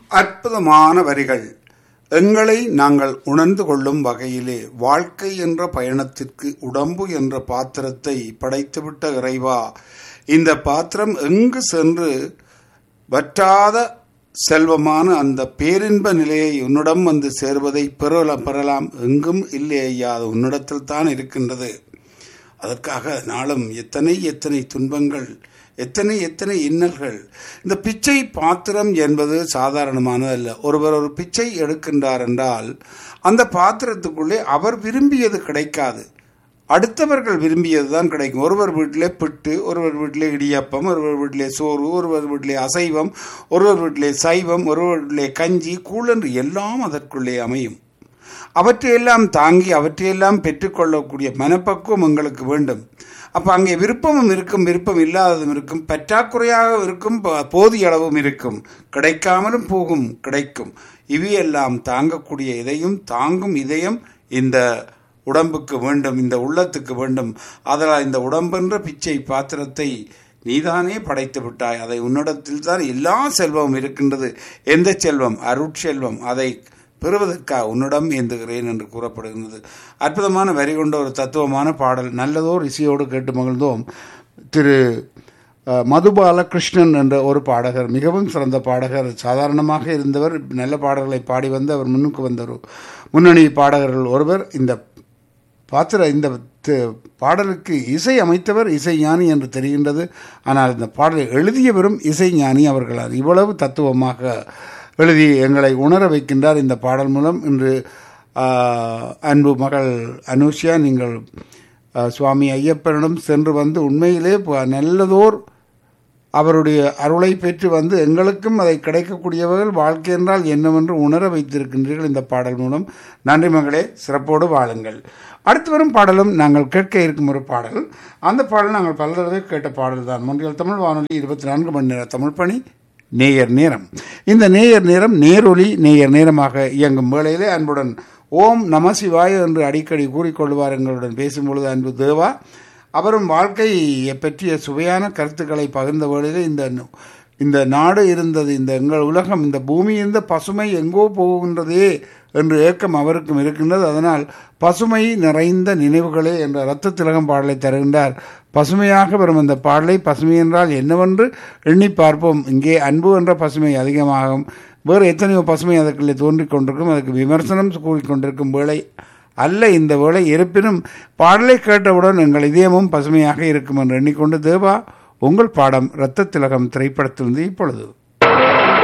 அற்புதமான வரிகள் எங்களை நாங்கள் உணர்ந்து கொள்ளும் வகையிலே வாழ்க்கை என்ற பயணத்திற்கு உடம்பு என்ற பாத்திரத்தை படைத்துவிட்ட இறைவா இந்த பாத்திரம் எங்கு சென்று வற்றாத செல்வமான அந்த பேரின்ப நிலையை உன்னிடம் வந்து சேர்வதை பெறல பெறலாம் எங்கும் இல்லை ஐயா அது உன்னிடத்தில் தான் இருக்கின்றது அதற்காக நாளும் எத்தனை எத்தனை துன்பங்கள் எத்தனை எத்தனை இன்னல்கள் இந்த பிச்சை பாத்திரம் என்பது சாதாரணமானதல்ல ஒருவர் ஒரு பிச்சை எடுக்கின்றார் என்றால் அந்த பாத்திரத்துக்குள்ளே அவர் விரும்பியது கிடைக்காது அடுத்தவர்கள் விரும்பியது தான் கிடைக்கும் ஒருவர் வீட்டிலே பிட்டு ஒருவர் வீட்டிலே இடியப்பம் ஒருவர் வீட்டிலே சோறு ஒருவர் வீட்டிலே அசைவம் ஒருவர் வீட்டிலே சைவம் ஒருவர் வீட்டிலே கஞ்சி கூழென்று எல்லாம் அதற்குள்ளே அமையும் அவற்றையெல்லாம் தாங்கி அவற்றையெல்லாம் பெற்றுக்கொள்ளக்கூடிய மனப்பக்குவம் எங்களுக்கு வேண்டும் அப்போ அங்கே விருப்பமும் இருக்கும் விருப்பம் இல்லாததும் இருக்கும் பற்றாக்குறையாக இருக்கும் போதிய அளவும் இருக்கும் கிடைக்காமலும் போகும் கிடைக்கும் இவையெல்லாம் தாங்கக்கூடிய இதையும் தாங்கும் இதயம் இந்த உடம்புக்கு வேண்டும் இந்த உள்ளத்துக்கு வேண்டும் அதனால் இந்த உடம்பென்ற பிச்சை பாத்திரத்தை நீதானே படைத்து விட்டாய் அதை உன்னிடத்தில் தான் எல்லா செல்வமும் இருக்கின்றது எந்த செல்வம் அருட்செல்வம் அதை பெறுவதற்காக உன்னிடம் ஏந்துகிறேன் என்று கூறப்படுகின்றது அற்புதமான வரி கொண்ட ஒரு தத்துவமான பாடல் நல்லதோர் இசையோடு கேட்டு மகிழ்ந்தோம் திரு மதுபால கிருஷ்ணன் என்ற ஒரு பாடகர் மிகவும் சிறந்த பாடகர் சாதாரணமாக இருந்தவர் நல்ல பாடல்களை பாடி வந்து அவர் முன்னுக்கு வந்தவர் முன்னணி பாடகர்கள் ஒருவர் இந்த பாத்திர இந்த பாடலுக்கு இசை அமைத்தவர் இசை ஞானி என்று தெரிகின்றது ஆனால் இந்த பாடலை எழுதியவரும் இசை ஞானி அவர்களார் இவ்வளவு தத்துவமாக எழுதி எங்களை உணர வைக்கின்றார் இந்த பாடல் மூலம் இன்று அன்பு மகள் அனுஷியா நீங்கள் சுவாமி ஐயப்பனிடம் சென்று வந்து உண்மையிலே நல்லதோர் அவருடைய அருளை பெற்று வந்து எங்களுக்கும் அதை கிடைக்கக்கூடியவர்கள் வாழ்க்கை என்றால் என்னவென்று உணர வைத்திருக்கின்றீர்கள் இந்த பாடல் மூலம் நன்றி மகளே சிறப்போடு வாழுங்கள் அடுத்து வரும் பாடலும் நாங்கள் கேட்க இருக்கும் ஒரு பாடல் அந்த பாடல் நாங்கள் பல தடவை கேட்ட பாடல் தான் முன்றியல் தமிழ் வானொலி இருபத்தி நான்கு மணி நேர தமிழ் பணி நேயர் நேரம் இந்த நேயர் நேரம் நேரொலி நேயர் நேரமாக இயங்கும் வேளையிலே அன்புடன் ஓம் நம சிவாய என்று அடிக்கடி கூறிக்கொள்வார் எங்களுடன் பேசும்பொழுது அன்பு தேவா அவரும் வாழ்க்கையை பற்றிய சுவையான கருத்துக்களை பகிர்ந்த வேளையில் இந்த இந்த நாடு இருந்தது இந்த எங்கள் உலகம் இந்த பூமி இருந்த பசுமை எங்கோ போகின்றதே என்று ஏக்கம் அவருக்கும் இருக்கின்றது அதனால் பசுமை நிறைந்த நினைவுகளே என்ற இரத்த திலகம் பாடலை தருகின்றார் பசுமையாக வரும் அந்த பாடலை பசுமை என்றால் என்னவென்று எண்ணி பார்ப்போம் இங்கே அன்பு என்ற பசுமை அதிகமாகும் வேறு எத்தனையோ பசுமை அதற்குள்ளே தோன்றிக் கொண்டிருக்கும் அதுக்கு விமர்சனம் கூறிக்கொண்டிருக்கும் வேளை அல்ல இந்த வேளை இருப்பினும் பாடலை கேட்டவுடன் எங்கள் இதயமும் பசுமையாக இருக்கும் என்று எண்ணிக்கொண்டு தேவா உங்கள் பாடம் இரத்த திலகம் திரைப்படத்திலிருந்து இப்பொழுது